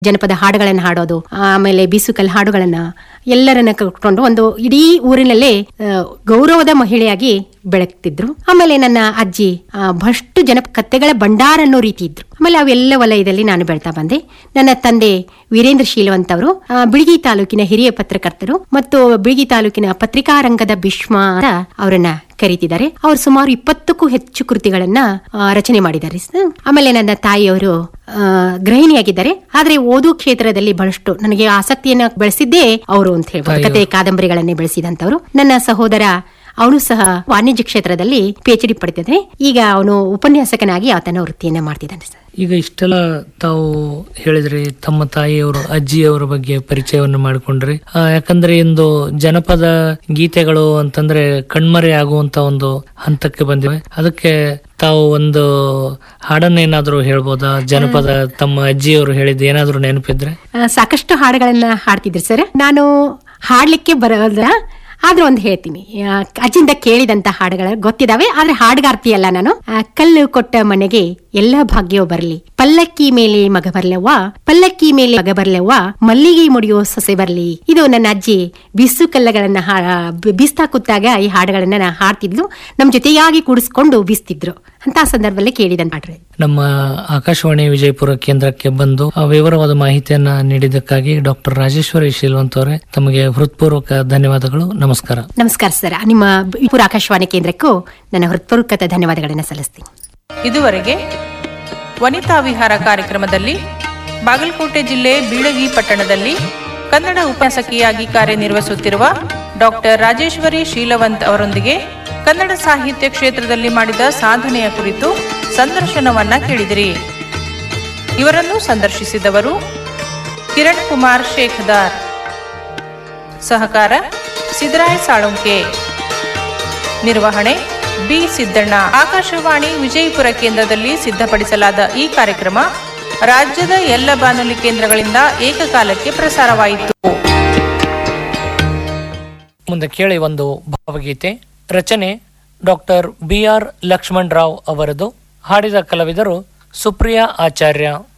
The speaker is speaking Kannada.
ಜನಪದ ಹಾಡುಗಳನ್ನ ಹಾಡೋದು ಆಮೇಲೆ ಬೀಸುಕಲ್ ಹಾಡುಗಳನ್ನ ಎಲ್ಲರನ್ನ ಕಟ್ಕೊಂಡು ಒಂದು ಇಡೀ ಊರಿನಲ್ಲೇ ಆ, ಗೌರವದ ಮಹಿಳೆಯಾಗಿ ಬೆಳಗ್ತಿದ್ರು ಆಮೇಲೆ ನನ್ನ ಅಜ್ಜಿ ಆ, ಬಹಳಷ್ಟು ಜನ ಕತ್ತೆಗಳ ಭಂಡಾರ ಅನ್ನೋ ರೀತಿ ಇದ್ರು ಆಮೇಲೆ ಅವೆಲ್ಲ ವಲಯದಲ್ಲಿ ನಾನು ಬೆಳ್ತಾ ಬಂದೆ ನನ್ನ ತಂದೆ ವೀರೇಂದ್ರ ಶೀಲವಂತ್ ಅವರು ಆ, ಬಿಳಿಗಿ ತಾಲೂಕಿನ ಹಿರಿಯ ಪತ್ರಕರ್ತರು ಮತ್ತು ಬಿಳಿಗಿ ತಾಲೂಕಿನ ಪತ್ರಿಕಾ ರಂಗದ ಭೀಷ್ಮ ಅಂತ ಅವರನ್ನ ಕರೀತಿದ್ದಾರೆ ಅವರು ಸುಮಾರು ಇಪ್ಪತ್ತಕ್ಕೂ ಹೆಚ್ಚು ಕೃತಿಗಳನ್ನ ಆ, ರಚನೆ ಮಾಡಿದ್ದಾರೆ ಸ- ಆಮೇಲೆ ನನ್ನ ತಾಯಿಯವರು ಆ, ಗೃಹಿಣಿಯಾಗಿದ್ದಾರೆ ಆದ್ರೆ ಓದು ಕ್ಷೇತ್ರದಲ್ಲಿ ಬಹಳಷ್ಟು ನನಗೆ ಆಸಕ್ತಿಯನ್ನ ಬೆಳೆಸಿದ್ದೇ ಅವರು ಅಂತ ಹೇಳ್ಬೋದು ಕತೆ ಕಾದಂಬರಿಗಳನ್ನೇ ಬೆಳೆಸಿದಂತವರು ನನ್ನ ಸಹೋದರ ಅವನು ಸಹ ವಾಣಿಜ್ಯ ಕ್ಷೇತ್ರದಲ್ಲಿ ಪಿ ಎಚ್ ಡಿ ಪಡಿತಿದ್ದಾನೆ ಈಗ ಅವನು ಉಪನ್ಯಾಸಕನಾಗಿ ಆತನ ವೃತ್ತಿಯನ್ನ ಮಾಡ್ತಿದ್ದಾನೆ ಸರ್ ಈಗ ಇಷ್ಟೆಲ್ಲ ತಾವು ಹೇಳಿದ್ರಿ ತಮ್ಮ ತಾಯಿಯವರು ಅಜ್ಜಿಯವರ ಬಗ್ಗೆ ಪರಿಚಯವನ್ನು ಮಾಡಿಕೊಂಡ್ರಿ ಆ, ಯಾಕಂದ್ರೆ ಇಂದು ಜನಪದ ಗೀತೆಗಳು ಅಂತಂದ್ರೆ ಕಣ್ಮರೆ ಆಗುವಂತ ಒಂದು ಹಂತಕ್ಕೆ ಬಂದಿವೆ ಅದಕ್ಕೆ ತಾವು ಒಂದು ಹಾಡನ್ನೇನಾದ್ರೂ ಹೇಳ್ಬೋದಾ ಜನಪದ ತಮ್ಮ ಅಜ್ಜಿಯವರು ಹೇಳಿದ್ದು ಏನಾದ್ರೂ ನೆನಪಿದ್ರೆ ಆ, ಸಾಕಷ್ಟು ಹಾಡುಗಳನ್ನ ಹಾಡ್ತಿದ್ರು ಸರ್ ನಾನು ಹಾಡ್ಲಿಕ್ಕೆ ಬರೋದ ಆದ್ರೂ ಒಂದು ಹೇಳ್ತೀನಿ ಆ, ಅಜ್ಜಿಂದ ಕೇಳಿದಂತ ಹಾಡುಗಳ ಗೊತ್ತಿದಾವೆ ಆದ್ರೆ ಹಾಡುಗಾರ್ತಿ ಅಲ್ಲ ನಾನು ಆ, ಕಲ್ಲು ಕೊಟ್ಟ ಮನೆಗೆ ಎಲ್ಲ ಭಾಗ್ಯವೂ ಬರಲಿ ಪಲ್ಲಕ್ಕಿ ಮೇಲೆ ಮಗ ಬರ್ಲವ್ವ ಪಲ್ಲಕ್ಕಿ ಮೇಲೆ ಮಗ ಬರ್ಲವ್ವ ಮಲ್ಲಿಗೆ ಮುಡಿಯೋ ಸೊಸೆ ಬರ್ಲಿ ಇದು ನನ್ನ ಅಜ್ಜಿ ಬಿಸು ಕಲ್ಲಗಳನ್ನ ಹಾ- ಬಿ- ಬೀಸ್ತಾ ಕೂತಾಗ ಈ ಹಾಡುಗಳನ್ನ ನಾ ಹಾಡ್ತಿದ್ಲು ನಮ್ ಜೊತೆಯಾಗಿ ಕೂಡಿಸ್ಕೊಂಡು ಬೀಸ್ತಿದ್ರು ಅಂತ ಸಂದರ್ಭದಲ್ಲಿ ಕೇಳಿದಂತ ಹಾಡ್ರಿ ನಮ್ಮ ಆಕಾಶವಾಣಿ ವಿಜಯಪುರ ಕೇಂದ್ರಕ್ಕೆ ಬಂದು ಆ ವಿವರವಾದ ಮಾಹಿತಿಯನ್ನ ನೀಡಿದ್ದಕ್ಕಾಗಿ ಡಾಕ್ಟರ್ ರಾಜೇಶ್ವರಿ ಶೀಲ್ವಂತ್ ಅವರೇ ತಮಗೆ ಹೃತ್ಪೂರ್ವಕ ಧನ್ಯವಾದಗಳು ನಮಸ್ಕಾರ ನಮಸ್ಕಾರ ಸರ್ ನಿಮ್ಮ ಪುರ ಆಕಾಶವಾಣಿ ಕೇಂದ್ರಕ್ಕೂ ನನ್ನ ಹೃತ್ಪೂರ್ವಕ ಧನ್ಯವಾದಗಳನ್ನು ಸಲ್ಲಿಸ್ತೀನಿ ಇದುವರೆಗೆ ವನಿತಾ ವಿಹಾರ ಕಾರ್ಯಕ್ರಮದಲ್ಲಿ ಬಾಗಲಕೋಟೆ ಜಿಲ್ಲೆ ಬೀಳಗಿ ಪಟ್ಟಣದಲ್ಲಿ ಕನ್ನಡ ಉಪನ್ಯಾಸಕಿಯಾಗಿ ಕಾರ್ಯನಿರ್ವಹಿಸುತ್ತಿರುವ ಡಾಕ್ಟರ್ ರಾಜೇಶ್ವರಿ ಶೀಲವಂತ್ ಅವರೊಂದಿಗೆ ಕನ್ನಡ ಸಾಹಿತ್ಯ ಕ್ಷೇತ್ರದಲ್ಲಿ ಮಾಡಿದ ಸಾಧನೆಯ ಕುರಿತು ಸಂದರ್ಶನವನ್ನ ಕೇಳಿದಿರಿ ಇವರನ್ನು ಸಂದರ್ಶಿಸಿದವರು ಕಿರಣ್ ಕುಮಾರ್ ಶೇಖದಾರ್ ಸಹಕಾರ ಸಿದ್ದರಾಯ್ ಸಾಳುಂಕೆ ನಿರ್ವಹಣೆ ಬಿ ಸಿದ್ದಣ್ಣ ಆಕಾಶವಾಣಿ ವಿಜಯಪುರ ಕೇಂದ್ರದಲ್ಲಿ ಸಿದ್ಧಪಡಿಸಲಾದ ಈ ಕಾರ್ಯಕ್ರಮ ರಾಜ್ಯದ ಎಲ್ಲ ಬಾನುಲಿ ಕೇಂದ್ರಗಳಿಂದ ಏಕಕಾಲಕ್ಕೆ ಪ್ರಸಾರವಾಯಿತು ಮುಂದೆ ಕೇಳಿ ಒಂದು ಭಾವಗೀತೆ ರಚನೆ doctor B R Lakshman Rao ಅವರದು ಹಾಡಿದ ಕಲಾವಿದರು ಸುಪ್ರಿಯಾ ಆಚಾರ್ಯ